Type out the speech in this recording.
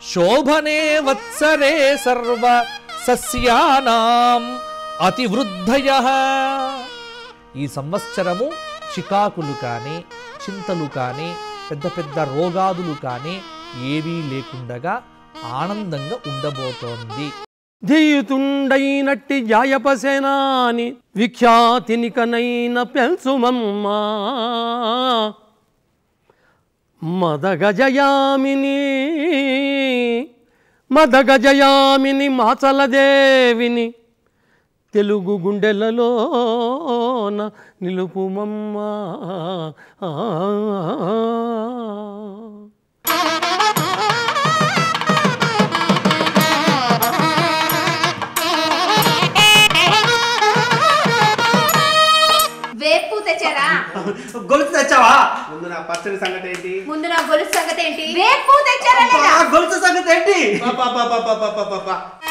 శోభనే వత్సరే సర్వ సస్యానాం అతివృద్ధయ ఈ సంవత్సరము చికాకులు కానీ చింతలు కానీ పెద్ద పెద్ద రోగాదులు కానీ ఏవీ లేకుండగా ఆనందంగా ఉండబోతోంది ధీయుతుండైనట్టి జాయపసేనాని విఖ్యాతినికనైన పెల్సుమమ్మా మదగజయామిని మదగజయామిని మాచలదేవిని తెలుగు గుండెలలోన నిలుపుమమ్మా ఆ. వేపు తెచ్చారా గొలుసు తెచ్చావా ముందు నా పచ్చడి సంగతి ఏంటి ముందు నా గొలుసు సంగతి ఏంటి వేపు తెచ్చారా లేదా ఆ గొలుసు సంగతి ఏంటి